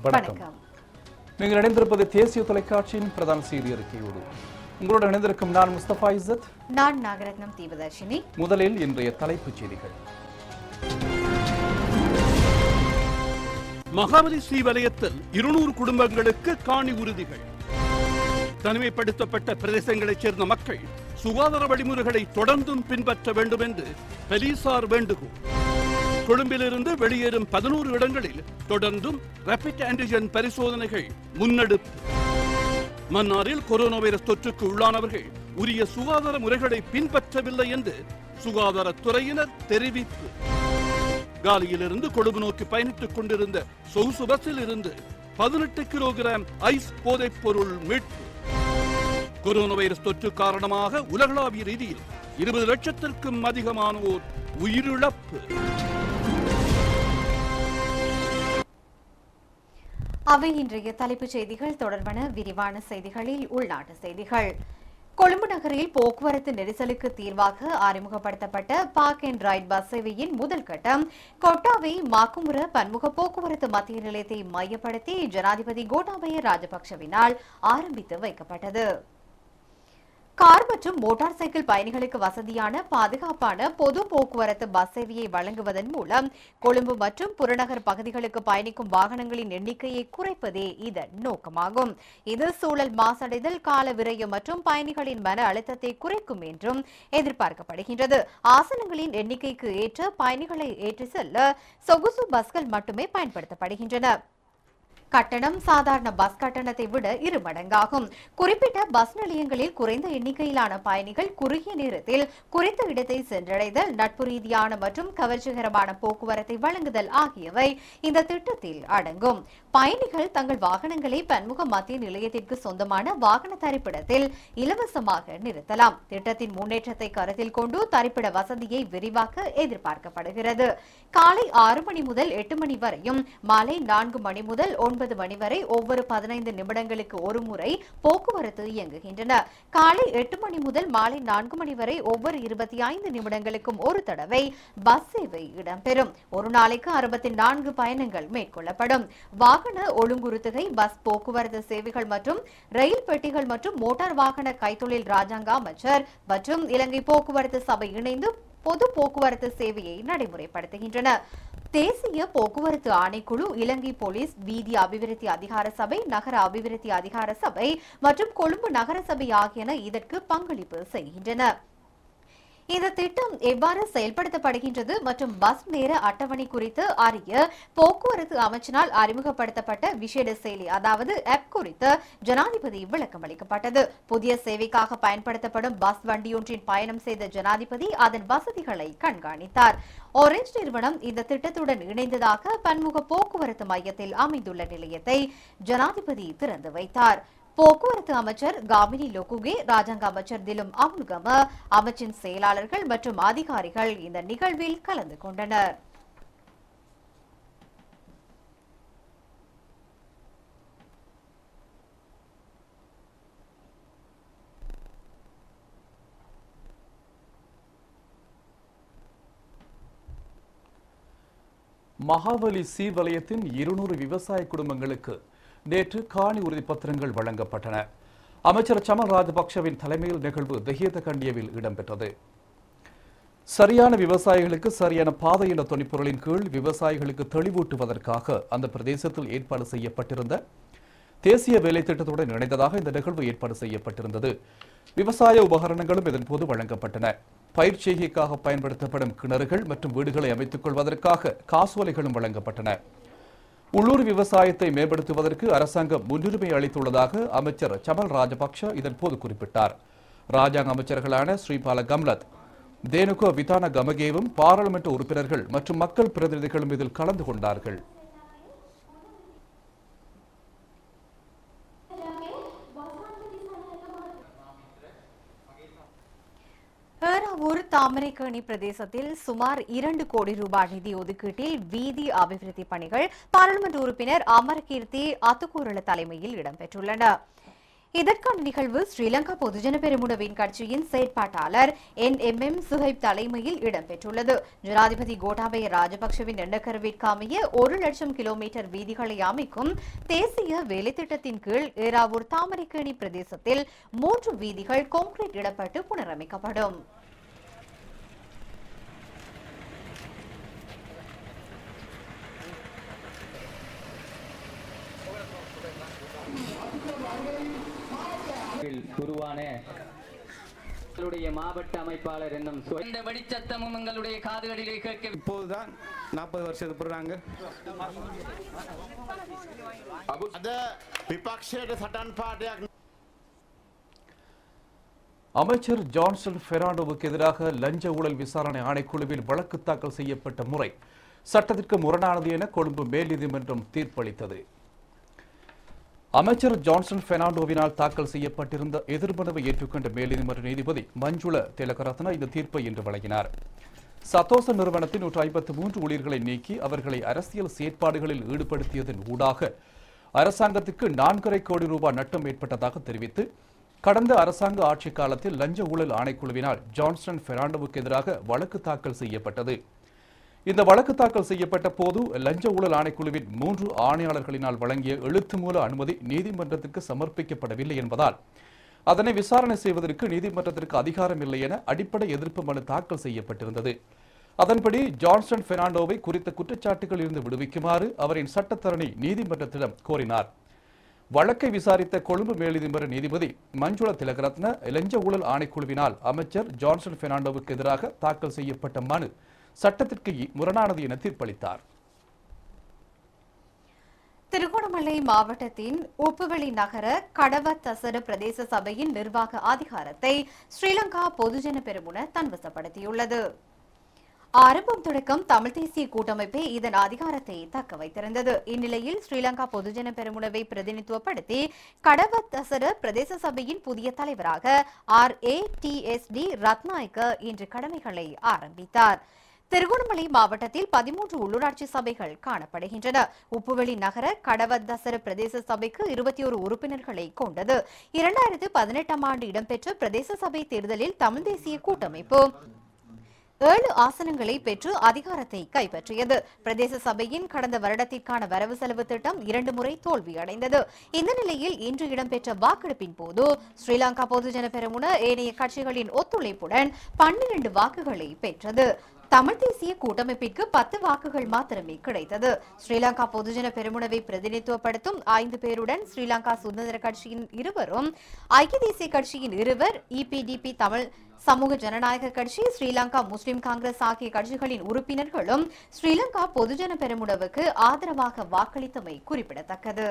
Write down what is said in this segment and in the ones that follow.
வணக்கம் நீங்கள் இணைந்திருப்பது தேசிய தொலைக்காட்சியின் பிரதான செய்தி அறிக்கையோடு உங்களோடு இணைந்திருக்கும் நான் முஸ்தபா இசத் நான் நாகரத்னம் தீபதர்ஷினி முதலில் இன்றைய தலைப்புச் செய்திகள் மகாபலி ஸ்ரீ வலயத்தில் இருநூறு குடும்பங்களுக்கு காணி உறுதிகள் தனிமைப்படுத்தப்பட்ட பிரதேசங்களைச் சேர்ந்த மக்கள் சுகாதார வழிமுறைகளை தொடர்ந்தும் பின்பற்ற வேண்டும் என்று பெலிசார் வேண்டுகோள் கொழும்பிலிருந்து வெளியேறும் பதினோரு இடங்களில் தொடர்ந்தும் ரேபிட் ஆன்டிஜென் பரிசோதனைகள் முன்னெடுப்பு மன்னாரில் கொரோனா வைரஸ் தொற்றுக்கு உள்ளானவர்கள் உரிய சுகாதார முறைகளை பின்பற்றவில்லை என்று சுகாதாரத்துறையினர் தெரிவிப்பு காலியிலிருந்து கொழும்பு நோக்கி பயணித்துக் கொண்டிருந்த சொகுசு பஸ்ஸில் இருந்து பதினெட்டு கிலோகிராம் ஐஸ் போதைப் பொருள் மீட்பு கொரோனா வைரஸ் தொற்று காரணமாக உலகளாவிய ரீதியில் இருபது லட்சத்திற்கும் அதிகமானோர் உயிரிழப்பு அவை இன்றைய தலைப்புச் செய்திகள் தொடர்பான விரிவான செய்திகளில் உள்நாட்டு செய்திகள் கொழும்பு நகரில் போக்குவரத்து நெரிசலுக்கு தீர்வாக அறிமுகப்படுத்தப்பட்ட பார்க் அண்ட் ரைட் பஸ் சேவையின் முதல் கட்டம் கொட்டாவை மாக்குமுர பன்முக போக்குவரத்து மத்திய நிலையத்தை மையப்படுத்தி ஜனாதிபதி கோட்டாபய ராஜபக்சவினால் ஆரம்பித்து வைக்கப்பட்டது கார் மற்றும் மோட்டார் சைக்கிள் பயணிகளுக்கு வசதியான பாதுகாப்பான பொது போக்குவரத்து பஸ் சேவையை வழங்குவதன் மூலம் கொழும்பு மற்றும் புறநகர் பகுதிகளுக்கு பயணிக்கும் வாகனங்களின் எண்ணிக்கையை குறைப்பதே இதன் நோக்கமாகும் இது சூழல் மாசடைதல் கால விரயம் மற்றும் பயணிகளின் மன அழுத்தத்தை குறைக்கும் என்றும் எதிர்பார்க்கப்படுகின்றது ஆசனங்களின் எண்ணிக்கைக்கு ஏற்ற பயணிகளை ஏற்றி செல்ல சொகுசு பஸ்கள் மட்டுமே பயன்படுத்தப்படுகின்றன கட்டணம் சாதாரண பஸ் கட்டணத்தை விட இரு மடங்காகும் குறிப்பிட்ட பஸ் நிலையங்களில் குறைந்த எண்ணிக்கையிலான பயணிகள் குறுகிய நேரத்தில் குறித்த இடத்தை சென்றடைதல் நட்பு ரீதியான மற்றும் கவர்ச்சிகரமான போக்குவரத்தை வழங்குதல் ஆகியவை இந்த திட்டத்தில் அடங்கும் பயணிகள் தங்கள் வாகனங்களை பன்முக மத்திய நிலையத்திற்கு சொந்தமான வாகன தரிப்பிடத்தில் இலவசமாக நிறுத்தலாம் திட்டத்தின் முன்னேற்றத்தை கருத்தில் கொண்டு தரிப்பிட வசதியை விரிவாக்க எதிர்பார்க்கப்படுகிறது காலை ஆறு மணி முதல் எட்டு மணி வரையும் மாலை நான்கு மணி முதல் ஒன்பது மணி வரை ஒவ்வொரு பதினைந்து நிமிடங்களுக்கு ஒரு முறை போக்குவரத்து இயங்குகின்றன காலை எட்டு மணி முதல் மாலை நான்கு மணி வரை ஒவ்வொரு இருபத்தி ஐந்து நிமிடங்களுக்கும் ஒரு தடவை பஸ் சேவை இடம்பெறும் ஒரு நாளைக்கு அறுபத்தி நான்கு பயணங்கள் மேற்கொள்ளப்படும் வாகன ஒழுங்குறுத்துகை பஸ் போக்குவரத்து சேவைகள் மற்றும் ரயில் பெட்டிகள் மற்றும் மோட்டார் வாகன கைத்தொழில் ராஜாங்க அமைச்சர் மற்றும் இலங்கை போக்குவரத்து சபை இணைந்து பொது போக்குவரத்து சேவையை நடைமுறைப்படுத்துகின்றன தேசிய போக்குவரத்து ஆணைக்குழு இலங்கை போலீஸ் வீதி அபிவிருத்தி அதிகார சபை நகர அபிவிருத்தி அதிகார சபை மற்றும் கொழும்பு நகர சபை ஆகியன இதற்கு பங்களிப்பு செய்கின்றன இந்த திட்டம் எவ்வாறு செயல்படுத்தப்படுகின்றது மற்றும் பஸ் நேர அட்டவணை குறித்து அறிய போக்குவரத்து அமைச்சினால் அறிமுகப்படுத்தப்பட்ட விசேட செயலி அதாவது ஆப் குறித்து ஜனாதிபதி விளக்கம் அளிக்கப்பட்டது புதிய சேவைக்காக பயன்படுத்தப்படும் பஸ் வண்டியொன்றின் பயணம் செய்த ஜனாதிபதி அதன் வசதிகளை கண்காணித்தார் ஆரஞ்ச் நிறுவனம் இந்த திட்டத்துடன் இணைந்ததாக பன்முக போக்குவரத்து மையத்தில் அமைந்துள்ள நிலையத்தை ஜனாதிபதி திறந்து வைத்தார் போக்குவரத்து அமைச்சர் காமினி லோகுகே ராஜாங்க அமைச்சர் திலும் அமுல்கம அமைச்சின் செயலாளர்கள் மற்றும் அதிகாரிகள் இந்த நிகழ்வில் கலந்து கொண்டனர் மகாபலி சி வலயத்தின் இருநூறு விவசாய குடும்பங்களுக்கு நேற்று காணி உறுதிப்பத்திரங்கள் வழங்கப்பட்டன அமைச்சர் சமல் ராஜபக்சவின் தலைமையில் நிகழ்வு தெஹியத கண்டியவில் இடம்பெற்றது சரியான விவசாயிகளுக்கு சரியான பாதை என்ற துணிப்பொருளின் கீழ் விவசாயிகளுக்கு தெளிவூட்டுவதற்காக அந்த பிரதேசத்தில் ஏற்பாடு செய்யப்பட்டிருந்த தேசிய வேலை திட்டத்துடன் இணைந்ததாக இந்த நிகழ்வு ஏற்பாடு செய்யப்பட்டிருந்தது விவசாய உபகரணங்களும் இதன்போது வழங்கப்பட்டன பயிர் செய்கைக்காக பயன்படுத்தப்படும் கிணறுகள் மற்றும் வீடுகளை அமைத்துக் கொள்வதற்காக காசோலைகளும் வழங்கப்பட்டன உள்ளூர் விவசாயத்தை மேம்படுத்துவதற்கு அரசாங்கம் முன்னுரிமை அளித்துள்ளதாக அமைச்சர் சமல் ராஜபக்ஷ இதன்போது குறிப்பிட்டார் ராஜாங்க அமைச்சர்களான ஸ்ரீபால கம்லத் தேனுகோ விதான கமகேவும் பாராளுமன்ற உறுப்பினர்கள் மற்றும் மக்கள் பிரதிநிதிகளும் இதில் கலந்து கொண்டார்கள் ஏறாவூர் தாமரைக்கேணி பிரதேசத்தில் சுமார் இரண்டு கோடி ரூபாய் நிதி ஒதுக்கீட்டில் வீதி அபிவிருத்தி பணிகள் பாராளுமன்ற உறுப்பினர் அமரகீர்த்தி அத்துக்கூரல தலைமையில் இடம்பெற்றுள்ளன இதற்கான நிகழ்வு ஸ்ரீலங்கா பொதுஜன பெருமுனவின் கட்சியின் செயற்பாட்டாளர் என் எம் எம் சுஹைப் தலைமையில் இடம்பெற்றுள்ளது ஜனாதிபதி கோட்டாபய ராஜபக்சவின் எண்ணக்கருவிற்கு அமைய ஒரு லட்சம் கிலோமீட்டர் வீதிகளை அமைக்கும் தேசிய வேலைத்திட்டத்தின் கீழ் ஏராவூர் தாமரைக்கேணி பிரதேசத்தில் மூன்று வீதிகள் கான்கிரீட் இடப்பட்டு புனரமைக்கப்படும் வில் உருவான எங்களுடைய மாவட்ட அமைப்பாளர் என்னும் சுவை- இந்த வெடிச்சத்தமும் எங்களுடைய காதுகளிலே கேட்க இப்போதுதான் நாற்பது வருஷத்துக்கு பிறகு අද විපක්ෂයට සටන් පාටයක් அமைச்சர் ஜான்சன் பெர்னாண்டோவுக்கு எதிராக லஞ்ச ஊழல் விசாரணை ஆணைக்குழுவில் வழக்கு தாக்கல் செய்யப்பட்ட முறை சட்டத்திற்கு முரணானது என கொழும்பு மேல் நீதிமன்றம் தீர்ப்பளித்தது அமைச்சர் ஜான்சன் பெர்னாண்டோவினால் தாக்கல் செய்யப்பட்டிருந்த எதிர்மனுவை ஏற்றுக்கொண்ட மேல்நீதிமன்ற நீதிபதி மஞ்சுள திலகரத்ன இந்த தீர்ப்பை இன்று வழங்கினார் சத்தோச நிறுவனத்தின் நூற்று ஐம்பத்து மூன்று ஊழியர்களை நீக்கி அவர்களை அரசியல் செயற்பாடுகளில் ஈடுபடுத்தியதன் ஊடாக அரசாங்கத்துக்கு நான்கரை கோடி ரூபாய் நட்டம் ஏற்பட்டதாக தெரிவித்து கடந்த அரசாங்க ஆட்சி காலத்தில் லஞ்ச ஊழல் ஆணைக்குழுவினால் ஜான்சன் பெர்னாண்டோவுக்கு எதிராக வழக்கு தாக்கல் செய்யப்பட்டது இந்த வழக்கு தாக்கல் செய்யப்பட்ட போது லஞ்ச ஊழல் ஆணைக்குழுவின் மூன்று ஆணையாளர்களினால் வழங்கிய எழுத்து மூல அனுமதி நீதிமன்றத்திற்கு சமர்ப்பிக்கப்படவில்லை என்பதால் அதனை விசாரணை செய்வதற்கு நீதிமன்றத்திற்கு அதிகாரம் இல்லை என அடிப்படை எதிர்ப்பு மனு தாக்கல் செய்யப்பட்டிருந்தது அதன்படி ஜான்சன் பெர்னாண்டோவை குறித்த குற்றச்சாட்டுகளில் இருந்து விடுவிக்குமாறு அவரின் சட்டத்தரணி நீதிமன்றத்திடம் கோரினார் வழக்கை விசாரித்த கொழும்பு மேல்நீதிமன்ற நீதிபதி மஞ்சுள திலகரத்ன லஞ்ச ஊழல் ஆணைக்குழுவினால் அமைச்சர் ஜான்சன் பெர்னாண்டோவுக்கு எதிராக தாக்கல் செய்யப்பட்ட மனு சட்டத்திற்கு முரணானது என தீர்ப்பளித்தார் திருகோணமலை மாவட்டத்தின் உப்புவெளி நகர கடவத்தசர பிரதேச சபையின் நிர்வாக அதிகாரத்தை ஸ்ரீலங்கா பொதுஜன பெருமுன தன்வசப்படுத்தியுள்ளது ஆரம்பம் தொடக்கம் தமிழ் தேசிய கூட்டமைப்பே இதன் அதிகாரத்தை தக்க வைத்திருந்தது இந்நிலையில் ஸ்ரீலங்கா பொதுஜன பெருமுனவை பிரதிநிதித்துவப்படுத்தி கடவத்தசர பிரதேச சபையின் புதிய தலைவராக R A D S D Ratnayake இன்று கடமைகளை ஆரம்பித்தார் திருகோணமலை மாவட்டத்தில் பதிமூன்று உள்ளூராட்சி சபைகள் காணப்படுகின்றன உப்புவெளி நகர கடவத்தசர பிரதேச சபைக்கு இருபத்தி ஒரு உறுப்பினர்களை கொண்டது இரண்டாயிரத்து பதினெட்டாம் ஆண்டு இடம்பெற்ற பிரதேச சபை தேர்தலில் தமிழ் தேசிய கூட்டமைப்பு ஏழு ஆசனங்களை பெற்று அதிகாரத்தை கைப்பற்றியது பிரதேச சபையின் கடந்த வருடத்திற்கான வரவு செலவு திட்டம் இரண்டு முறை தோல்வியடைந்தது இந்த நிலையில் இன்று இடம்பெற்ற வாக்கெடுப்பின் போது ஸ்ரீலங்கா பொதுஜன பெரமுன ஏனைய கட்சிகளின் ஒத்துழைப்புடன் பன்னிரண்டு வாக்குகளை பெற்றது தமிழ் தேசிய கூட்டமைப்பிற்கு பத்து வாக்குகள் மாத்திரமே கிடைத்தது ஸ்ரீலங்கா பொதுஜன பெருமுனவை பிரதிநிதித்துவப்படுத்தும் ஐந்து பேருடன் ஸ்ரீலங்கா சுதந்திர கட்சியின் இருவரும் ஐக்கிய தேசிய கட்சியின் இருவர் இபிடிபி தமிழ் சமூக ஜனநாயக கட்சி ஸ்ரீலங்கா முஸ்லிம் காங்கிரஸ் ஆகிய கட்சிகளின் உறுப்பினர்களும் ஸ்ரீலங்கா பொதுஜன பெருமுனவுக்கு ஆதரவாக வாக்களித்தமை குறிப்பிடத்தக்கது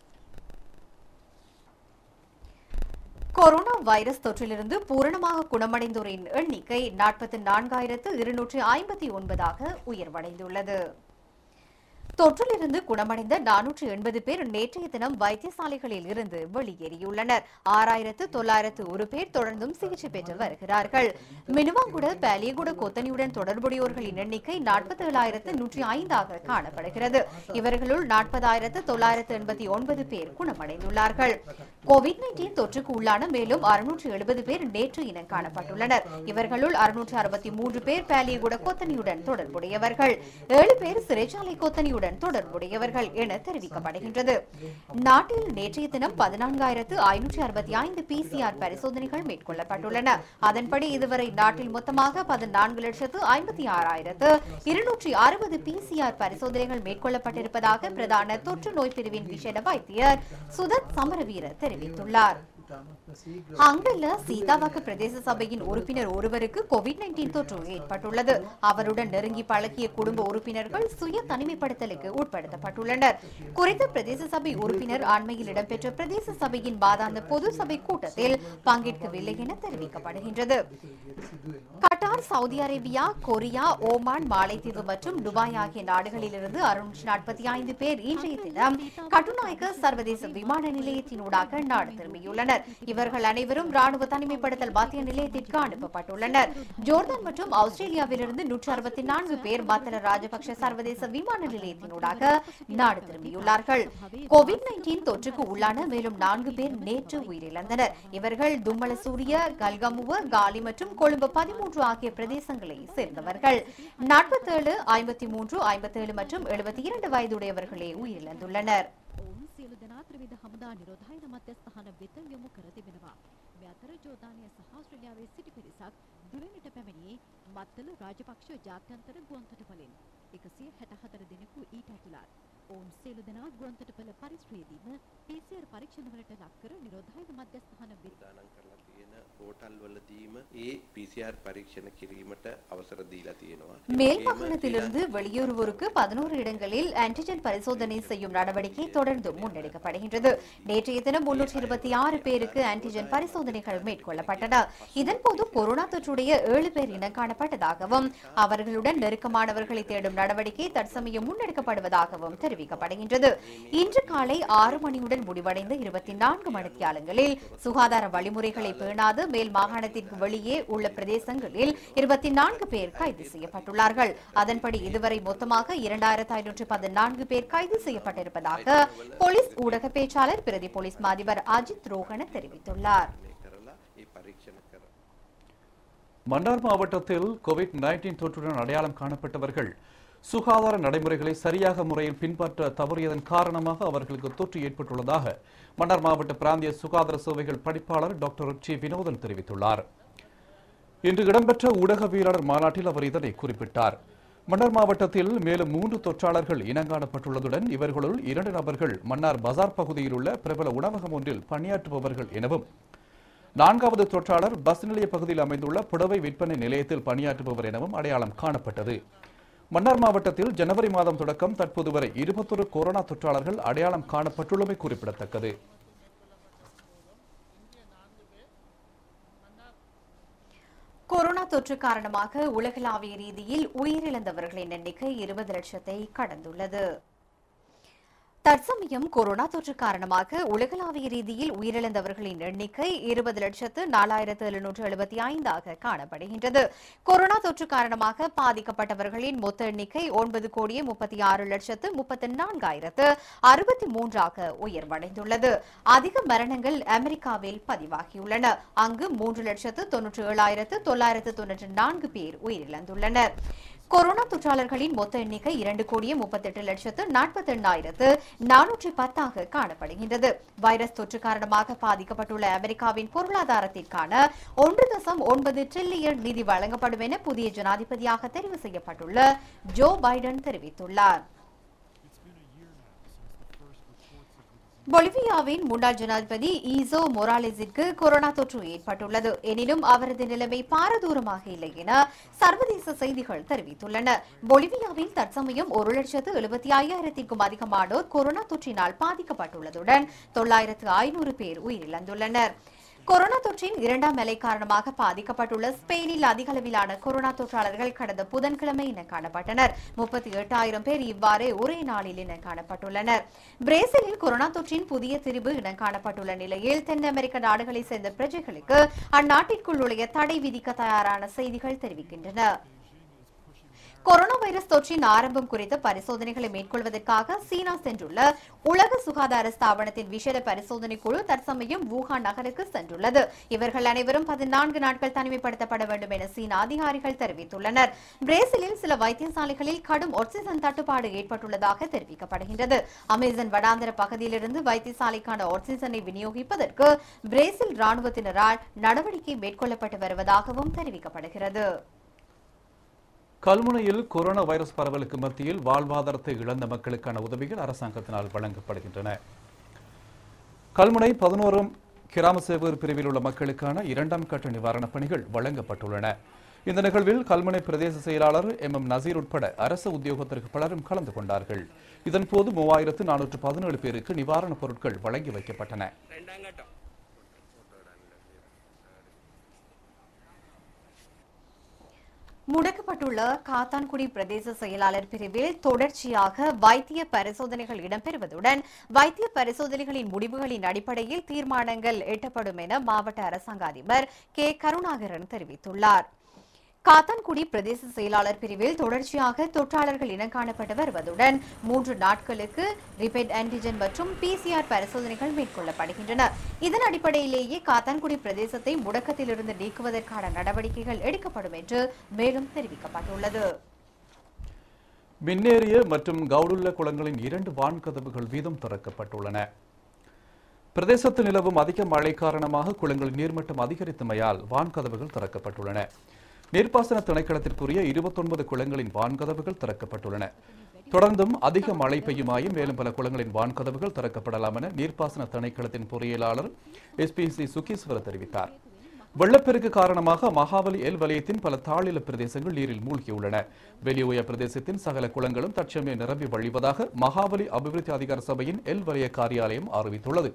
கொரோனா வைரஸ் தொற்றிலிருந்து பூரணமாக குணமடைந்தோரின் எண்ணிக்கை நாற்பத்தி நான்காயிரத்து இருநூற்றி ஐம்பத்தி ஒன்பதாக உயர்வடைந்துள்ளது தொற்றிலிருந்து குணமடைந்த நானூற்று எண்பது பேர் நேற்றைய தினம் வைத்தியசாலைகளில் இருந்து வெளியேறியுள்ளனர் ஆறாயிரத்து தொள்ளாயிரத்து ஒரு பேர் தொடர்ந்தும் சிகிச்சை பெற்று வருகிறார்கள் மினுவாங்குட பேலியகுட கொத்தனியுடன் தொடர்புடையோர்களின் எண்ணிக்கை நாற்பத்தி ஏழாயிரத்து நூற்றி ஐந்தாக காணப்படுகிறது இவர்களுள் நாற்பதாயிரத்து தொள்ளாயிரத்து எண்பத்தி ஒன்பது பேர் குணமடைந்துள்ளார்கள் கோவிட் நைன்டீன் தொற்றுக்கு உள்ளான மேலும் அறுநூற்று எழுபது பேர் நேற்று இனம் காணப்பட்டுள்ளனர் இவர்களுள் அறுநூற்று அறுபத்தி மூன்று பேர் பேலியகுட கொத்தனியுடன் தொடர்புடையவர்கள் ஏழு பேர் சிறைச்சாலை கொத்தனியுடன் தொடர்புடையவர்கள் என தெரிவிக்கப்படுகின்றது நாட்டில் நேற்றைய தினம் பதினான்காயிரத்து ஐநூற்றி அறுபத்தி ஐந்து பிசிஆர் பரிசோதனைகள் மேற்கொள்ளப்பட்டுள்ளன அதன்படி இதுவரை நாட்டில் மொத்தமாக பதினான்கு லட்சத்து ஐம்பத்தி ஆறாயிரத்து இருநூற்றி அறுபது பிசிஆர் பரிசோதனைகள் மேற்கொள்ளப்பட்டிருப்பதாக பிரதான தொற்று நோய் பிரிவின் விசேட வைத்தியர் சுதத் சமரவீர தெரிவித்துள்ளார் அங்குள்ள சீதாவாக்க பிரதேச சபையின் உறுப்பினர் ஒருவருக்கு கோவிட் நைன்டீன் தொற்று ஏற்பட்டுள்ளது அவருடன் நெருங்கி பழகிய குடும்ப உறுப்பினர்கள் சுய தனிமைப்படுத்தலுக்கு உட்படுத்தப்பட்டுள்ளனர் குறித்த பிரதேச சபை உறுப்பினர் அண்மையில் இடம்பெற்ற பிரதேச சபையின் மாதாந்த பொது சபை கூட்டத்தில் பங்கேற்கவில்லை என தெரிவிக்கப்படுகின்றது Qatar Saudi Arabia Korea Oman மாலைத்தீவு மற்றும் துபாய் ஆகிய நாடுகளிலிருந்து அறுநூற்றி நாற்பத்தி ஐந்து பேர் இன்றைய தினம் கட்டுநாயக்க சர்வதேச விமான நிலையத்தினூடாக நாடு திரும்பியுள்ளனர் செய்யப்பட்டுள்ளனர் இவர்கள் அனைவரும் ராணுவ தனிமைப்படுத்தல் மத்திய நிலையத்திற்கு அனுப்பப்பட்டுள்ளனர் ஜோர்தான் மற்றும் ஆஸ்திரேலியாவிலிருந்து நூற்று அறுபத்தி நான்கு பேர் மத்தல ராஜபக்ஷ சர்வதேச விமான நிலையத்தினூடாக நாடு திரும்பியுள்ளார்கள் கோவிட் நைன்டீன் தொற்றுக்கு உள்ளான மேலும் நான்கு பேர் நேற்று உயிரிழந்தனர் இவர்கள் தும்மல சூரிய கல்கமுவ காலி மற்றும் கொழும்பு பதிமூன்று ஆகிய பிரதேசங்களை சேர்ந்தவர்கள் நாற்பத்தேழு ஐம்பத்தி மூன்று ஐம்பத்தேழு மற்றும் எழுபத்தி இரண்டு வயதுடையவர்களே உயிரிழந்துள்ளனர் ඔවුන් සියලු දෙනා ත්‍රවිධ හමුදා නිරෝධායන මධ්‍යස්ථාන වෙත යොමු කර තිබෙනවා. මේ අතර ජෝර්දානය සහ ආස්ට්‍රේලියාවේ සිටි පිරිසක් දිවෙනට පැමිණියේ මත්තල රාජපක්ෂ ජාත්‍යන්තර ගුවන්තොටුපලින් එකසිය හැටහතර දෙනෙකු ඊට ඇතුළත්. ඔවුන් සියලු දෙනා ගුවන්තොටුපල පරිශ්‍රයේදීම PCR පරීක්ෂණවලට ලක්කර නිරෝධායන මධ්‍යස්ථාන වෙත දානම් කරලා තියෙන හෝටල් වලදීම ඒ PCR පරීක්ෂණ කිරීමට අවසර දීලා තියෙනවා. ඒ மேல் වගේම மாகாணத்திலிருந்து வெளியேறுவோருக்கு பதினோரு இடங்களில் ஆன்டிஜென் பரிசோதனை செய்யும் நடவடிக்கை தொடர்ந்து முன்னெடுக்கப்படுகின்றது நேற்றைய தினம் முன்னூற்றி இருபத்தி ஆறு பேருக்கு ஆன்டிஜென் பரிசோதனைகள் மேற்கொள்ளப்பட்டன இதன்போது கொரோனா தொற்றுடைய ஏழு பேர் இனம் காணப்பட்டதாகவும் அவர்களுடன் நெருக்கமானவர்களை தேடும் நடவடிக்கை தற்சமயம் முன்னெடுக்கப்படுவதாகவும் தெரிவிக்கப்படுகின்றது இன்று காலை ஆறு மணியுடன் முடிவடைந்த இருபத்தி நான்கு மணித்தியாலங்களில் சுகாதார வழிமுறைகளை பேணாது மேல் மாகாணத்திற்கு வெளியே உள்ள பிரதேசங்களில் இருபத்தி நான்கு பேர் கைது செய்யப்பட்டுள்ளார்கள் அதன்படி இதுவரை மொத்தமாக இரண்டாயிரத்து ஐநூற்று பதினான்கு பேர் கைது செய்யப்பட்டிருப்பதாக போலீஸ் ஊடக பேச்சாளர் பிரதி போலீஸ் மாதிபர் அஜித் ரோஹன தெரிவித்துள்ளார் කරලා ඒ පරීක්ෂණ කර மன்னார் மாவட்டத்தில் கோவிட் நைன்டீன் தொற்றுடன் அடையாளம் காணப்பட்டவர்கள் சுகாதார நடைமுறைகளை சரியாக முறையில் பின்பற்ற தவறியதன் காரணமாக அவர்களுக்கு தொற்று ஏற்பட்டுள்ளதாக மன்னார் மாவட்ட பிராந்திய சுகாதார சேவைகள் படிப்பாளர் டாக்டர் சி வினோதன் தெரிவித்துள்ளார் இன்று இடம்பெற்ற ஊடகவியலாளர் மாநாட்டில் அவர் இதனை குறிப்பிட்டார் மன்னார் மாவட்டத்தில் மேலும் மூன்று தொற்றாளர்கள் இனங்காணப்பட்டுள்ளதுடன் இவர்களுள் இரண்டு நபர்கள் மன்னார் பஜார் பகுதியில் உள்ள பிரபல உணவகம் ஒன்றில் பணியாற்றுபவர்கள் எனவும் நான்காவது தொற்றாளர் பஸ் நிலைய பகுதியில் அமைந்துள்ள புடவை விற்பனை நிலையத்தில் பணியாற்றுபவர் எனவும் அடையாளம் காணப்பட்டது மன்னார் மாவட்டத்தில் ஜனவரி மாதம் தொடக்கம் தற்போது வரை இருபத்தொரு கொரோனா தொற்றாளர்கள் அடையாளம் காணப்பட்டுள்ளமை குறிப்பிடத்தக்கது கொரோனா தொற்று காரணமாக உலகளாவிய ரீதியில் உயிரிழந்தவர்களின் எண்ணிக்கை இருபது லட்சத்தை கடந்துள்ளது தற்சமயம் கொரோனா தொற்று காரணமாக உலகளாவிய ரீதியில் உயிரிழந்தவர்களின் எண்ணிக்கை இருபது லட்சத்து நாலாயிரத்து எழுநூற்று எழுபத்தி ஐந்தாக காணப்படுகின்றது கொரோனா தொற்று காரணமாக பாதிக்கப்பட்டவர்களின் மொத்த எண்ணிக்கை ஒன்பது கோடியே முப்பத்தி ஆறு லட்சத்து முப்பத்தி நான்காயிரத்து அறுபத்தி மூன்றாக உயர்வடைந்துள்ளது அதிக மரணங்கள் அமெரிக்காவில் பதிவாகியுள்ளன அங்கு மூன்று லட்சத்து தொன்னூற்று ஏழாயிரத்து தொள்ளாயிரத்து தொன்னூற்று நான்கு பேர் உயிரிழந்துள்ளனர் கொரோனா தொற்றாளர்களின் மொத்த எண்ணிக்கை இரண்டு கோடியே முப்பத்தெட்டு லட்சத்து நாற்பத்தி எண்ணாயிரத்து நானூற்றி பத்தாக காணப்படுகின்றது வைரஸ் தொற்று காரணமாக பாதிக்கப்பட்டுள்ள அமெரிக்காவின் பொருளாதாரத்திற்கான ஒன்று தசம் ஒன்பது டிரில்லியன் நிதி வழங்கப்படும் என புதிய ஜனாதிபதியாக தெரிவு செய்யப்பட்டுள்ள ஜோ பைடன் தெரிவித்துள்ளார் பொலிவியாவின் முன்னாள் ஜனாதிபதி ஈசோ மொராலிஸிற்கு கொரோனா தொற்று ஏற்பட்டுள்ளது எனினும் அவரது நிலைமை பாரதூரமாக இல்லை என சர்வதேச செய்திகள் தெரிவித்துள்ளன பொலிவியாவில் தற்சமயம் ஒரு லட்சத்து எழுபத்தி ஐயாயிரத்திற்கும் அதிகமானோர் கொரோனா தொற்றினால் பாதிக்கப்பட்டுள்ளதுடன் தொள்ளாயிரத்து ஐநூறு பேர் உயிரிழந்துள்ளனர் கொரோனா தொற்றின் இரண்டாம் அலை காரணமாக பாதிக்கப்பட்டுள்ள ஸ்பெயினில் அதிக அளவிலான கொரோனா தொற்றாளர்கள் கடந்த புதன்கிழமை இன காணப்பட்டனர் முப்பத்தி எட்டாயிரம் பேர் இவ்வாறு ஒரே நாளில் இன காணப்பட்டுள்ளனர் பிரேசிலில் கொரோனா தொற்றின் புதிய திரிவு இனம் காணப்பட்டுள்ள நிலையில் தென் அமெரிக்க நாடுகளைச் சேர்ந்த பிரஜைகளுக்கு அந்நாட்டிற்குள் நுழைய தடை விதிக்க தயாரான செய்திகள் தெரிவிக்கின்றன கொரோனா வைரஸ் தொற்றின் ஆரம்பம் குறித்த பரிசோதனைகளை மேற்கொள்வதற்காக சீனா சென்றுள்ள உலக சுகாதார ஸ்தாபனத்தின் விசேட பரிசோதனை குழு தற்சமயம் வூஹான் நகருக்கு சென்றுள்ளது இவர்கள் அனைவரும் பதினான்கு நாட்கள் தனிமைப்படுத்தப்பட வேண்டும் என சீன அதிகாரிகள் தெரிவித்துள்ளனர் பிரேசிலில் சில வைத்தியசாலைகளில் கடும் ஆக்சிஜன் தட்டுப்பாடு ஏற்பட்டுள்ளதாக தெரிவிக்கப்படுகின்றது அமேசான் வடாந்திர பகுதியிலிருந்து வைத்தியசாலைக்கான ஆக்சிஜனை விநியோகிப்பதற்கு பிரேசில் ராணுவத்தினரால் நடவடிக்கை மேற்கொள்ளப்பட்டு வருவதாகவும் தெரிவிக்கப்படுகிறது கல்முனையில் கொரோனா வைரஸ் பரவலுக்கு மத்தியில் வாழ்வாதாரத்தை இழந்த மக்களுக்கான உதவிகள் அரசாங்கத்தினால் வழங்கப்படுகின்றன கல்முனை பதினோரும் கிராம சேவர் பிரிவில் உள்ள மக்களுக்கான இரண்டாம் கட்ட நிவாரணப் பணிகள் வழங்கப்பட்டுள்ளன இந்த நிகழ்வில் கல்முனை பிரதேச செயலாளர் எம் எம் நசீர் உட்பட அரசு உத்தியோகத்தர்கள் பலரும் கலந்து கொண்டார்கள் இதன்போது மூவாயிரத்து நானூற்று பதினேழு பேருக்கு நிவாரணப் பொருட்கள் வழங்கி வைக்கப்பட்டன முடக்கப்பட்டுள்ள காத்தான்குடி பிரதேச செயலாளர் பிரிவில் தொடர்ச்சியாக வைத்திய பரிசோதனைகள் இடம்பெறுவதுடன் வைத்திய பரிசோதனைகளின் முடிவுகளின் அடிப்படையில் தீர்மானங்கள் எட்டப்படும் என மாவட்ட அரசாங்க அதிபர் கே கருணாகரன் தெரிவித்துள்ளார் காத்தான்குடி பிரதேச செயலாளர் பிரிவில் தொடர்ச்சியாக தொற்றாளர்கள் இனங்காணப்பட்டு வருவதுடன் மூன்று நாட்களுக்கு ரிபெட் ஆன்டிஜன் மற்றும் பிசிஆர் பரிசோதனைகள் மேற்கொள்ளப்படுகின்றன இதன் அடிப்படையிலேயே காத்தான்குடி பிரதேசத்தை முடக்கத்திலிருந்து நீக்குவதற்கான நடவடிக்கைகள் எடுக்கப்படும் என்று மேலும் தெரிவிக்கப்பட்டுள்ளது மின்னேறிய மற்றும் கவுடுள்ள குளங்களின் இரண்டு வான்கதவுகள் வீதம் திறக்கப்பட்டுள்ளன பிரதேசத்தில் நிலவும் அதிக மழை காரணமாக குளங்களின் நீர்மட்டம் அதிகரித்தமையால் வான்கதவுகள் திறக்கப்பட்டுள்ளன நீர்ப்பாசன திணைக்களத்திற்குரிய இருபத்தொன்பது குளங்களின் வான்கதவுகள் திறக்கப்பட்டுள்ளன தொடர்ந்தும் அதிக மழை பெய்யுமாயின் மேலும் பல குளங்களின் வான்கதவுகள் திறக்கப்படலாம் என நீர்ப்பாசன திணைக்களத்தின் பொறியியலாளர் எஸ்பிசி சுகீஸ்வர தெரிவித்தார் வெள்ளப்பெருக்கு காரணமாக மகாபலி எல் வலயத்தின் பல தாழில பிரதேசங்கள் நீரில் மூழ்கியுள்ளன வெளியுய பிரதேசத்தின் சகல குளங்களும் தற்சமயம் நிரம்பி வழிவதாக மகாபலி அபிவிருத்தி அதிகார சபையின் எல் வலய காரியாலயம் அறிவித்துள்ளது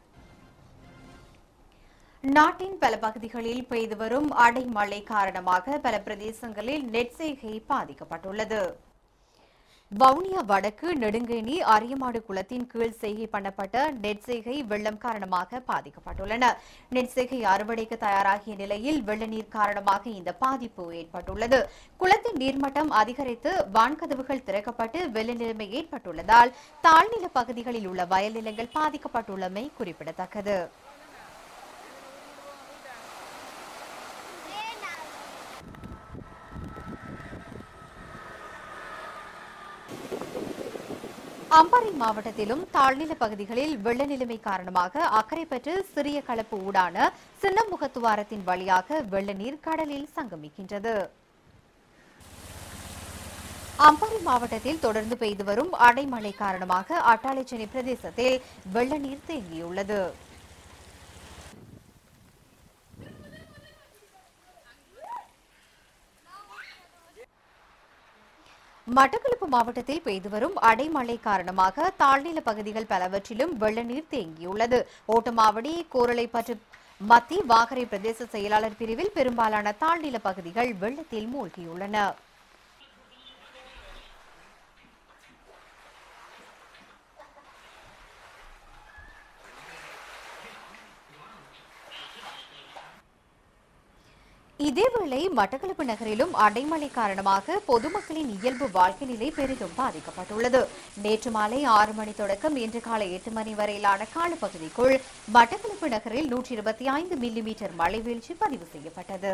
நாட்டின் பல பகுதிகளில் பெய்து வரும் அடைமழை காரணமாக பல பிரதேசங்களில் நெற்செய்கை பாதிக்கப்பட்டுள்ளது வவுனியா வடக்கு நெடுங்கேணி அரியமாடு குளத்தின் கீழ் செய்கை பண்ணப்பட்ட நெற்செய்கை வெள்ளம் காரணமாக பாதிக்கப்பட்டுள்ளன நெற்செய்கை அறுவடைக்கு தயாராகிய நிலையில் வெள்ள நீர் காரணமாக இந்த பாதிப்பு ஏற்பட்டுள்ளது குளத்தின் நீர்மட்டம் அதிகரித்து வான்கதவுகள் திறக்கப்பட்டு வெள்ள நிலைமை ஏற்பட்டுள்ளதால் தாழ்நில பகுதிகளில் உள்ள வயல் நிலங்கள் பாதிக்கப்பட்டுள்ளமை குறிப்பிடத்தக்கது அம்பாறை மாவட்டத்திலும் தாழ்நில பகுதிகளில் வெள்ள நிலைமை காரணமாக அக்கரைப்பற்று சிறிய கலப்பு ஊடான சின்னமுகத்துவாரத்தின் வழியாக வெள்ள நீர் கடலில் சங்கமிக்கின்றது அம்பாறை மாவட்டத்தில் தொடர்ந்து பெய்து வரும் அடைமழை காரணமாக அட்டாளைச்சேனை பிரதேசத்தில் வெள்ள நீர் தேங்கியுள்ளது மட்டக்களப்பு மாவட்டத்தில் பெய்து வரும் அடைமழை காரணமாக தாழ்நில பகுதிகள் பலவற்றிலும் வெள்ள நீர் தேங்கியுள்ளது ஓட்டமாவடி கோரளைப்பற்று மத்தி வாகரை பிரதேச செயலாளர் பிரிவில் பெரும்பாலான தாழ்நில பகுதிகள் வெள்ளத்தில் மூழ்கியுள்ளன இதேவேளை மட்டக்களப்பு நகரிலும் அடைமழை காரணமாக பொதுமக்களின் இயல்பு வாழ்க்கை நிலை பெரிதும் பாதிக்கப்பட்டுள்ளது நேற்று மாலை ஆறு மணி தொடக்கம் இன்று காலை எட்டு மணி வரையிலான காலப்பகுதிக்குள் மட்டக்களப்பு நகரில் நூற்றி இருபத்தி ஐந்து மில்லிமீட்டர் மழை வீழ்ச்சி பதிவு செய்யப்பட்டது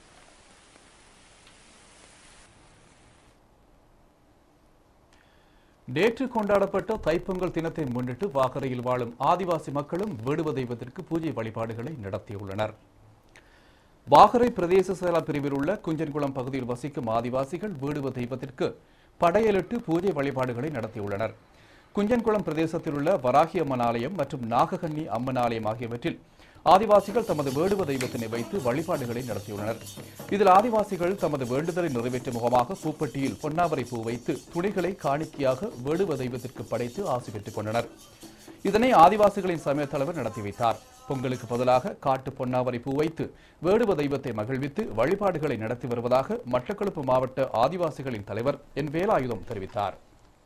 நேற்று கொண்டாடப்பட்ட தைப்பொங்கல் தினத்தை முன்னிட்டு வாகரையில் வாழும் ஆதிவாசி மக்களும் வேடுவ தெய்வத்திற்கு பூஜை வழிபாடுகளை நடத்தியுள்ளனர் வாகரை பிரதேச செயலா பிரிவில் உள்ள குஞ்சன்குளம் பகுதியில் வசிக்கும் ஆதிவாசிகள் வேடுவ தெய்வத்திற்கு படையலிட்டு பூஜை வழிபாடுகளை நடத்தியுள்ளனர் குஞ்சன்குளம் பிரதேசத்தில் உள்ள வராகி அம்மன் ஆலயம் மற்றும் நாககன்னி அம்மன் ஆலயம் ஆகியவற்றில் ஆதிவாசிகள் தமது வேடுவ தெய்வத்தினை வைத்து வழிபாடுகளை நடத்தியுள்ளனர் இதில் ஆதிவாசிகள் தமது வேண்டுதலை நிறைவேற்றும் முகமாக பூப்பட்டியில் பொன்னாவரை பூ வைத்து துணிகளை காணிக்கையாக வேடுவ தெய்வத்திற்கு படைத்து ஆசி பெற்றுக் கொண்டனர் இதனை ஆதிவாசிகளின் சமய தலைவர் நடத்தி வைத்தார் பொங்கலுக்கு பதிலாக காட்டு பொன்னாவரை பூ வைத்து வேடுவ தெய்வத்தை மகிழ்வித்து வழிபாடுகளை நடத்தி வருவதாக மட்டக்களப்பு மாவட்ட ஆதிவாசிகளின் தலைவர் என் வேலாயுதம் தெரிவித்தார்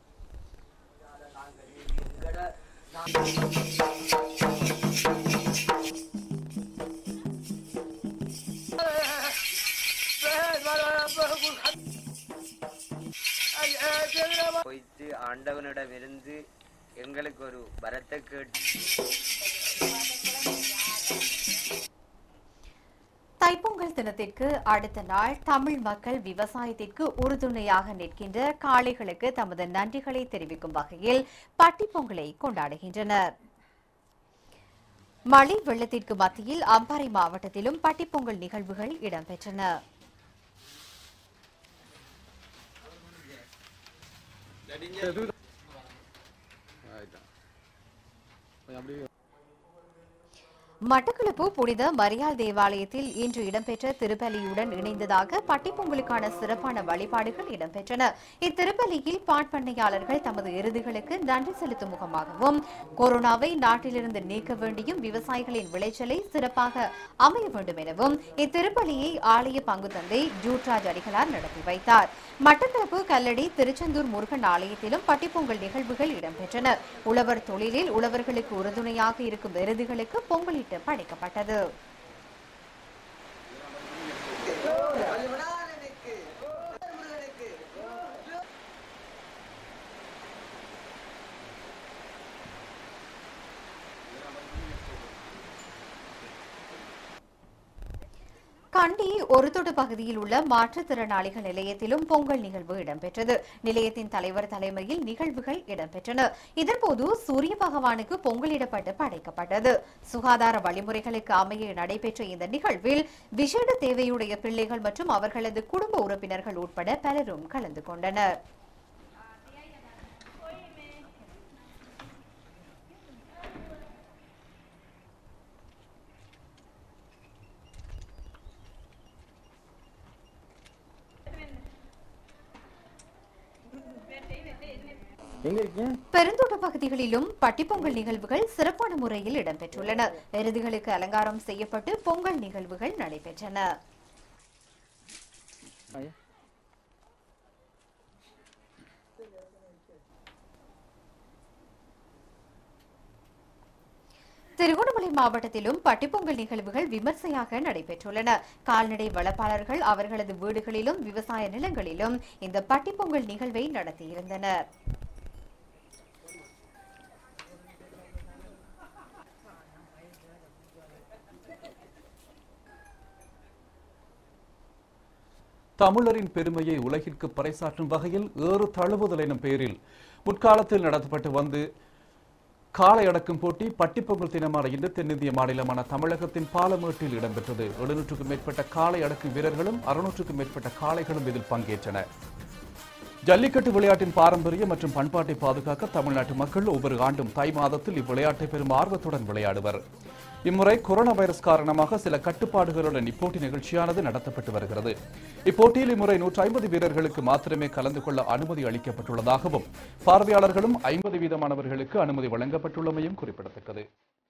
போய்த்து ஆண்டவனிடமிருந்து எங்களுக்கு ஒரு வரத்தை கேட்டு தைப்பொங்கல் தினத்திற்கு அடுத்த நாள் தமிழ் மக்கள் விவசாயத்திற்கு உறுதுணையாக நிற்கின்ற காளைகளுக்கு தமது நன்றிகளை தெரிவிக்கும் வகையில் பட்டிப்பொங்கலை கொண்டாடுகின்றனர் மழை வெள்ளத்திற்கு மத்தியில் அம்பாறை மாவட்டத்திலும் பட்டிப்பொங்கல் நிகழ்வுகள் இடம்பெற்றன மட்டக்களப்பு புனித மரியாள் தேவாலயத்தில் இன்று இடம்பெற்ற திருப்பலியுடன் இணைந்ததாக பட்டிப்பொங்கலுக்கான சிறப்பான வழிபாடுகள் இடம்பெற்றன இத்திருப்பலியில் பாட்பண்ணையாளர்கள் தமது எருதுகளுக்கு நன்றி செலுத்தும் முகமாகவும் கொரோனாவை நாட்டிலிருந்து நீக்க வேண்டியும் விவசாயிகளின் விளைச்சலை சிறப்பாக அமைய வேண்டும் எனவும் இத்திருப்பலியை ஆலய பங்கு தந்தை ஜூட்ராஜ் அடிகளார் நடத்தி வைத்தார் மட்டக்களப்பு கல்லடி திருச்செந்தூர் முருகன் ஆலயத்திலும் பட்டிப்பொங்கல் நிகழ்வுகள் இடம்பெற்றன உழவர் தொழிலில் உழவர்களுக்கு உறுதுணையாக இருக்கும் எருதுகளுக்கு பொங்கலிட்டு படைக்கப்பட்டது கண்டி ஒருதொடு பகுதியில் உள்ள மாற்றுத்திறனாளிகள் நிலையத்திலும் பொங்கல் நிகழ்வு இடம்பெற்றது நிலையத்தின் தலைவர் தலைமையில் நிகழ்வுகள் இடம்பெற்றன இதன்போது சூரிய பகவானுக்கு பொங்கலிடப்பட்டு படைக்கப்பட்டது சுகாதார வழிமுறைகளுக்கு அமைய நடைபெற்ற இந்த நிகழ்வில் விசேட தேவையுடைய பிள்ளைகள் மற்றும் அவர்களது குடும்ப உறுப்பினர்கள் உட்பட பலரும் கலந்து கொண்டனர் பெருந்தோட்ட பகுதிகளிலும் பட்டிப்பொங்கல் நிகழ்வுகள் சிறப்பான முறையில் இடம்பெற்றுள்ளன எருதுகளுக்கு அலங்காரம் செய்யப்பட்டு பொங்கல் நிகழ்வுகள் நடைபெற்றன திருகோணமலை மாவட்டத்திலும் பட்டிப்பொங்கல் நிகழ்வுகள் விமர்சையாக நடைபெற்றுள்ளன கால்நடை வளர்ப்பாளர்கள் அவர்களது வீடுகளிலும் விவசாய நிலங்களிலும் இந்த பட்டிப்பொங்கல் நிகழ்வை நடத்தியிருந்தனர் தமிழரின் பெருமையை உலகிற்கு பறைசாற்றும் வகையில் ஏறு தழுவுதல் எனும் பெயரில் முற்காலத்தில் நடத்தப்பட்டு வந்து காளை அடக்கும் போட்டி பட்டிப்பொங்கல் தினமான இன்று தென்னிந்திய மாநிலமான தமிழகத்தின் பாலமேட்டில் இடம்பெற்றது எழுநூற்றுக்கும் மேற்பட்ட காளை அடக்கும் வீரர்களும் அறுநூற்றுக்கும் மேற்பட்ட காளைகளும் இதில் பங்கேற்றன ஜல்லிக்கட்டு விளையாட்டின் பாரம்பரியம் மற்றும் பண்பாட்டை பாதுகாக்க தமிழ்நாட்டு மக்கள் ஒவ்வொரு ஆண்டும் தை மாதத்தில் இவ்விளையாட்டை பெரும் ஆர்வத்துடன் விளையாடுவர் இம்முறை கொரோனா வைரஸ் காரணமாக சில கட்டுப்பாடுகளுடன் இப்போட்டி நிகழ்ச்சியானது நடத்தப்பட்டு வருகிறது இப்போட்டியில் இம்முறை நூற்றி ஐம்பது வீரர்களுக்கு மாத்திரமே கலந்து கொள்ள அனுமதி அளிக்கப்பட்டுள்ளதாகவும் பார்வையாளர்களும் ஐம்பது வீதமானவர்களுக்கு அனுமதி வழங்கப்பட்டுள்ளமையும் குறிப்பிடத்தக்கது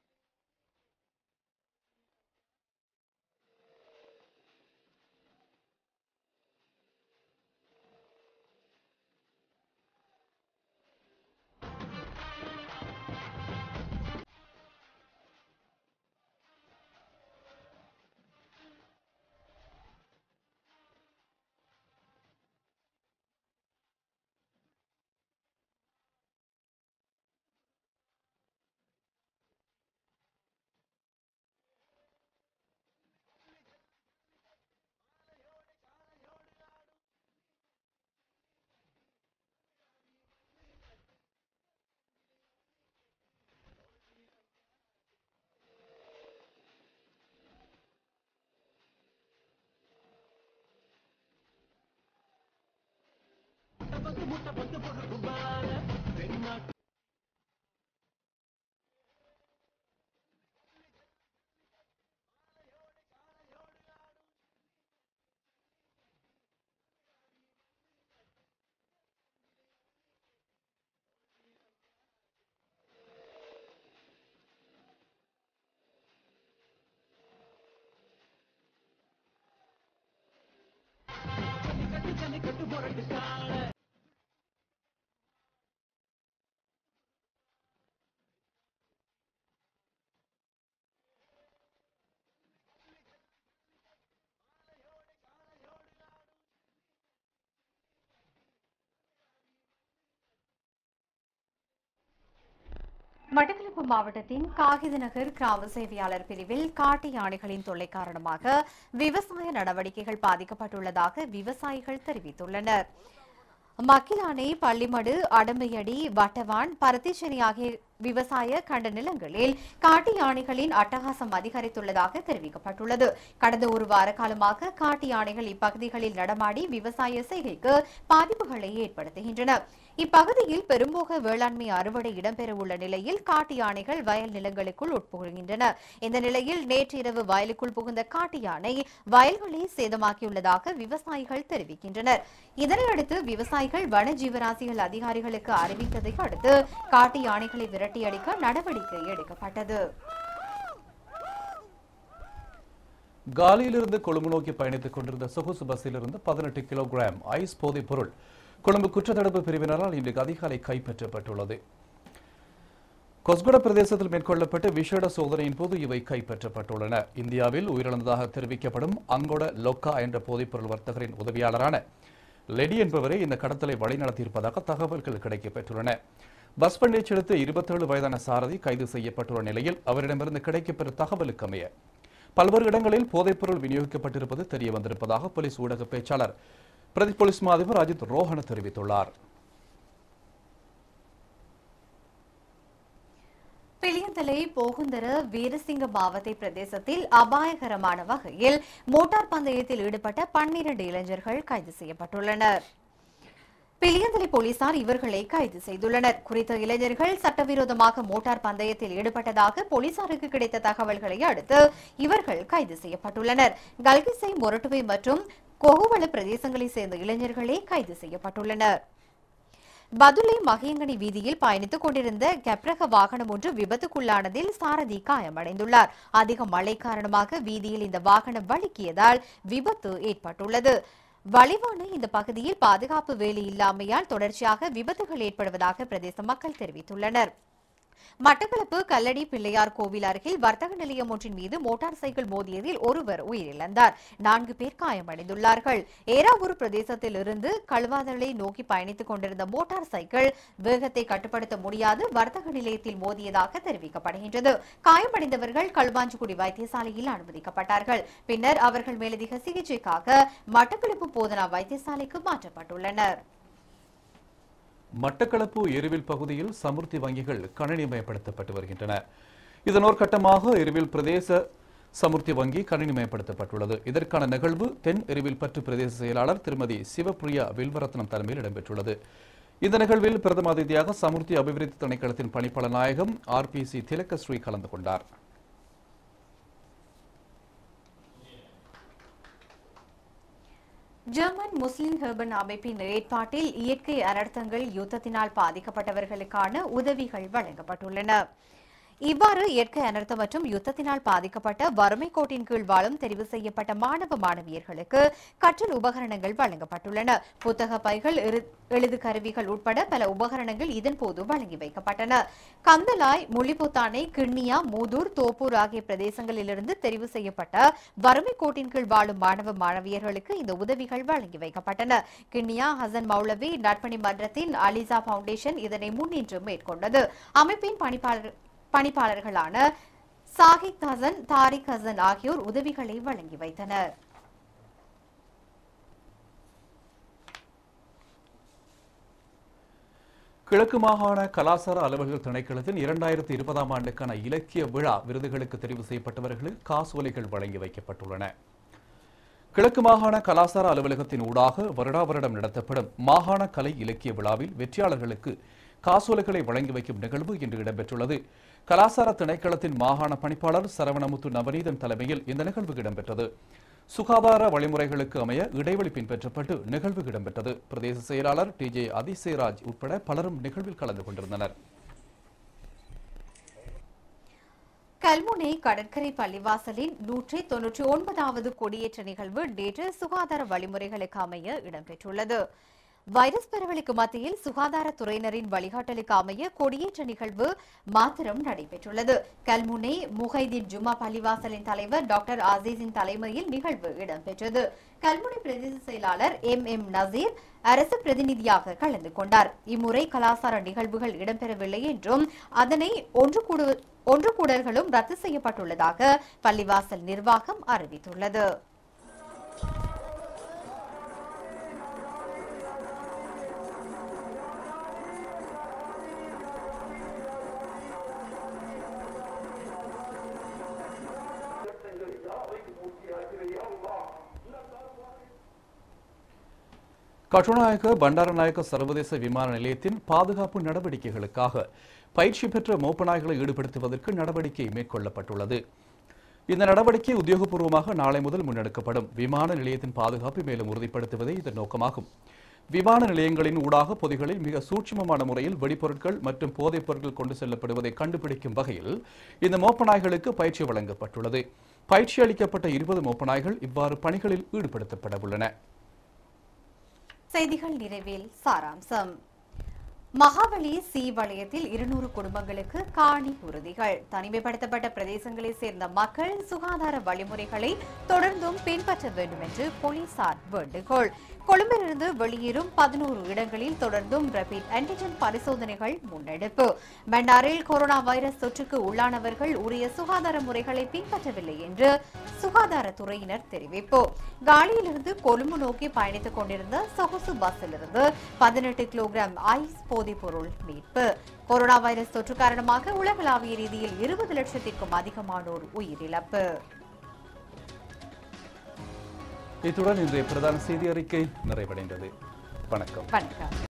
மட்டக்களப்பு மாவட்டத்தின் காகிதநகர் கிராம சேவையாளர் பிரிவில் காட்டு யானைகளின் தொல்லை காரணமாக விவசாய நடவடிக்கைகள் பாதிக்கப்பட்டுள்ளதாக விவசாயிகள் தெரிவித்துள்ளனர் மக்கிலானை பள்ளிமடு அடம்பையடி வட்டவான் பருத்திச்சேரி ஆகிய விவசாய கண்ட நிலங்களில் காட்டு யானைகளின் அட்டகாசம் அதிகரித்துள்ளதாக தெரிவிக்கப்பட்டுள்ளது கடந்த ஒரு வார காலமாக காட்டு யானைகள் இப்பகுதிகளில் நடமாடி விவசாய செய்கைக்கு பாதிப்புகளை ஏற்படுத்துகின்றன இப்பகுதியில் பெரும்போக வேளாண்மை அறுவடை இடம்பெறவுள்ள நிலையில் காட்டு யானைகள் வயல் நிலங்களுக்குள் உட்புகுகின்றன இந்த நிலையில் நேற்றிரவு வயலுக்குள் புகுந்த காட்டு யானை வயல்களை சேதமாக்கியுள்ளதாக விவசாயிகள் தெரிவிக்கின்றனர் இதனையடுத்து விவசாயிகள் வன ஜீவராசிகள் அதிகாரிகளுக்கு அறிவித்ததை அடுத்து காட்டு யானைகளை விரட்டியடிக்க நடவடிக்கை எடுக்கப்பட்டது காலியிலிருந்து கொழும்பு நோக்கி பயணித்துக் கொண்டிருந்த சொகுசு பஸ்ஸில் இருந்து பதினெட்டு கிலோகிராம் ஐஸ் போதைப் பொருள் கொழும்பு குற்றத்தடுப்பு பிரிவினரால் இன்று அதிகாலை கைப்பற்றப்பட்டுள்ளது கொஸ்குட பிரதேசத்தில் மேற்கொள்ளப்பட்ட விசேட சோதனையின் போது இவை கைப்பற்றப்பட்டுள்ளன இந்தியாவில் உயிரிழந்ததாக தெரிவிக்கப்படும் அங்கோட லொக்கா என்ற போதைப்பொருள் வர்த்தகரின் உதவியாளரான லெடி என்பவரே இந்த கடத்தலை வழிநடத்தியிருப்பதாக தகவல்கள் கிடைக்கப்பெற்றுள்ளன பஸ் பண்ணை செலுத்த இருபத்தேழு வயதான சாரதி கைது செய்யப்பட்டுள்ள நிலையில் அவரிடமிருந்து கிடைக்கப்பெற்ற தகவலுக்கு அமைய பல்வேறு இடங்களில் போதைப்பொருள் விநியோகிக்கப்பட்டிருப்பது தெரிய வந்திருப்பதாக போலீஸ் ஊடக பேச்சாளர் பிரதி போலீஸ் மா அதிபர் அஜித் ரோஹன தெரிவித்துள்ளார் பிளியந்தலை போகுந்தர வீரசிங்க மாவத்தை பிரதேசத்தில் அபாயகரமான வகையில் மோட்டார் பந்தயத்தில் ஈடுபட்ட பன்னிரண்டு இளைஞர்கள் கைது செய்யப்பட்டுள்ளனர் பிளியந்தலை போலீசார் இவர்களை கைது செய்துள்ளனர் குறித்த இளைஞர்கள் சட்டவிரோதமாக மோட்டார் பந்தயத்தில் ஈடுபட்டதாக போலீசாருக்கு கிடைத்த தகவல்களை அடுத்து இவர்கள் கைது செய்யப்பட்டுள்ளனர் கல்கிசை மொரட்டுவை மற்றும் கொகுவள பிரதேசங்களைச் சேர்ந்த இளைஞர்களே கைது செய்யப்பட்டுள்ளனர் பதுளை மகியங்கனி வீதியில் பயணித்துக் கொண்டிருந்த கெப்ரக வாகனம் ஒன்று விபத்துக்குள்ளானதில் சாரதி காயமடைந்துள்ளார் அதிக மழை காரணமாக வீதியில் இந்த வாகனம் வழுக்கியதால் விபத்து ஏற்பட்டுள்ளது வலிவான இந்த பகுதியில் பாதுகாப்பு வேலி இல்லாமையால் தொடர்ச்சியாக விபத்துகள் ஏற்படுவதாக பிரதேச மக்கள் தெரிவித்துள்ளனர் மட்டக்களப்பு கல்லடி பிள்ளையார் கோவில் அருகில் வர்த்தக நிலையம் ஒன்றின் மீது மோட்டார் சைக்கிள் மோதியதில் ஒருவர் உயிரிழந்தார் நான்கு பேர் காயமடைந்துள்ளார்கள் ஏராவூர் பிரதேசத்தில் இருந்து கழுவாதலை நோக்கி பயணித்துக் கொண்டிருந்த மோட்டார் சைக்கிள் வேகத்தை கட்டுப்படுத்த முடியாது வர்த்தக நிலையத்தில் மோதியதாக தெரிவிக்கப்படுகின்றது காயமடைந்தவர்கள் களுவாஞ்சிக்குடி வைத்தியசாலையில் அனுமதிக்கப்பட்டார்கள் பின்னர் அவர்கள் மேலதிக சிகிச்சைக்காக மட்டக்களப்பு போதனா வைத்தியசாலைக்கு மாற்றப்பட்டுள்ளனர் மட்டக்களப்பு எருவில் பகுதியில் சமுர்த்தி வங்கிகள் கணினிமயப்படுத்தப்பட்டு வருகின்றன இதன் ஒரு கட்டமாக எருவில் பிரதேச சமுர்த்தி வங்கி கணினிமயப்படுத்தப்பட்டுள்ளது இதற்கான நிகழ்வு தென் எருவில் பற்று பிரதேச செயலாளர் திருமதி சிவப்பிரியா வில்வரத்னம் தலைமையில் இடம்பெற்றுள்ளது இந்த நிகழ்வில் பிரதம அதிதியாக சமுர்த்தி அபிவிருத்தி திணைக்களத்தின் பணிப்பாளர் நாயகம் ஆர்பிசி திலகஸ்ரீ கலந்து கொண்டார் ஜெர்மன் முஸ்லிம் ஹெர்பன் அமைப்பின் ஏற்பாட்டில் இயற்கை அனர்த்தங்கள் யுத்தத்தினால் பாதிக்கப்பட்டவர்களுக்கான உதவிகள் வழங்கப்பட்டுள்ளன இவ்வாறு இயற்கை அனர்த்தம் மற்றும் யுத்தத்தினால் பாதிக்கப்பட்ட வறுமை கோட்டின் கீழ் வாழும் தெரிவு செய்யப்பட்ட மாணவ மாணவியர்களுக்கு கற்றல் உபகரணங்கள் வழங்கப்பட்டுள்ளன புத்தக பைகள் எழு- எழுது கருவிகள் உட்பட பல உபகரணங்கள் இதன்போது வழங்கி வைக்கப்பட்டன கந்தலாய் முள்ளிபுத்தானை கிண்ணியா மூதூர் தோப்பூர் ஆகிய பிரதேசங்களிலிருந்து தெரிவு செய்யப்பட்ட வறுமை கோட்டின் கீழ் வாழும் மாணவ மாணவியர்களுக்கு இந்த உதவிகள் வழங்கி வைக்கப்பட்டன கிண்ணியா ஹசன் மௌலவி நட்பணி மன்றத்தின் அலிசா பவுண்டேஷன் இதனை முன்னின்று மேற்கொண்டது அமைப்பின் பணிப்பாளர் பணிப்பாளர்களான சாகித் ஹசன் தாரிக் ஹசன் ஆகியோர் உதவிகளை வழங்கி வைத்தனர் கிழக்கு மாகாண கலாசார அலுவலர்கள் திணைக்களத்தின் இரண்டாயிரத்தி இருபதாம் ஆண்டுக்கான இலக்கிய விழா விருதுகளுக்கு தெரிவு செய்யப்பட்டவர்களுக்கு காசோலைகள் வழங்கி வைக்கப்பட்டுள்ளன கிழக்கு மாகாண கலாசார அலுவலகத்தின் ஊடாக வருடா வருடம் நடத்தப்படும் மாகாண கலை இலக்கிய விழாவில் வெற்றியாளர்களுக்கு காசோலைகளை வழங்கி வைக்கும் நிகழ்வு இன்று இடம்பெற்றுள்ளது கலாசார திணைக்களத்தின் மாகாண பணிப்பாளர் சரவணமுத்து நவநீதன் தலைமையில் இந்த நிகழ்வு இடம்பெற்றது சுகாதார வழிமுறைகளுக்கு அமைய இடைவெளி பின்பற்றப்பட்டு நிகழ்வு இடம்பெற்றது பிரதேச செயலாளர் டி ஜே அதிசயராஜ் உட்பட பலரும் நிகழ்வில் கலந்து கொண்டிருந்தனர் கல்முனை கடற்கரை பள்ளிவாசலின் நூற்றி தொன்னூற்றி ஒன்பதாவது கொடியேற்ற நிகழ்வு நேற்று சுகாதார வழிமுறைகளுக்கு அமைய இடம்பெற்றுள்ளது வைரஸ் பரவலுக்கு மத்தியில் சுகாதாரத்துறையினரின் வழிகாட்டலுக்கு அமைய கொடியேற்ற நிகழ்வு மாத்திரம் நடைபெற்றுள்ளது கல்முனை முஹைதீன் ஜும்மா பள்ளிவாசலின் தலைவர் டாக்டர் ஆசீஸின் தலைமையில் நிகழ்வு இடம்பெற்றது கல்முனை பிரதேச செயலாளர் எம் எம் நசீர் அரசு பிரதிநிதியாக கலந்து கொண்டார் இம்முறை கலாசார நிகழ்வுகள் இடம்பெறவில்லை என்றும் அதனை ஒன்று கூடு ஒன்று கூடல்களும் ரத்து செய்யப்பட்டுள்ளதாக பள்ளிவாசல் நிர்வாகம் அறிவித்துள்ளது கட்டுநாயக்க பண்டாரநாயக்க சர்வதேச விமான நிலையத்தின் பாதுகாப்பு நடவடிக்கைகளுக்காக பயிற்சி பெற்ற மோப்பநாய்களை ஈடுபடுத்துவதற்கு நடவடிக்கை மேற்கொள்ளப்பட்டுள்ளது இந்த நடவடிக்கை உத்தியோகபூர்வமாக நாளை முதல் முன்னெடுக்கப்படும் விமான நிலையத்தின் பாதுகாப்பை மேலும் உறுதிப்படுத்துவதே இதன் நோக்கமாகும் விமான நிலையங்களின் ஊடாக பொதிகளில் மிக சூட்சுமமான முறையில் வெடிப்பொருட்கள் மற்றும் போதைப் பொருட்கள் கொண்டு செல்லப்படுவதை கண்டுபிடிக்கும் வகையில் இந்த மோப்பநாய்களுக்கு பயிற்சி வழங்கப்பட்டுள்ளது பயிற்சி அளிக்கப்பட்ட இருபது மோப்பநாய்கள் இவ்வாறு பணிகளில் ஈடுபடுத்தப்பட உள்ளன செய்திகள் நிறைவில் சாராம்சம் மகாபலி சி வலயத்தில் இருநூறு குடும்பங்களுக்கு காணி உறுதிகள் தனிமைப்படுத்தப்பட்ட பிரதேசங்களைச் சேர்ந்த மக்கள் சுகாதார வழிமுறைகளை தொடர்ந்தும் பின்பற்ற வேண்டும் என்று போலீசார் வேண்டுகோள் கொழும்பிலிருந்து வெளியேறும் பதினோரு இடங்களில் தொடர்ந்தும் ரேபிட் ஆன்டிஜென் பரிசோதனைகள் முன்னெடுப்பு மன்னாரில் கொரோனா வைரஸ் தொற்றுக்கு உள்ளானவர்கள் உரிய சுகாதார முறைகளை பின்பற்றவில்லை என்று சுகாதாரத்துறையினர் தெரிவிப்பு காலியிலிருந்து கொழும்பு நோக்கி பயணித்துக் கொண்டிருந்த சொகுசு பஸ்ஸிலிருந்து பதினெட்டு கிலோகிராம் ஐஸ் போதைப்பொருள் மீட்பு கொரோனா வைரஸ் தொற்று காரணமாக உலகளாவிய ரீதியில் இருபது லட்சத்திற்கும் அதிகமானோர் உயிரிழப்பு இத்துடன் இன்றைய பிரதான செய்தி அறிக்கை நிறைவடைந்தது வணக்கம் வணக்கம்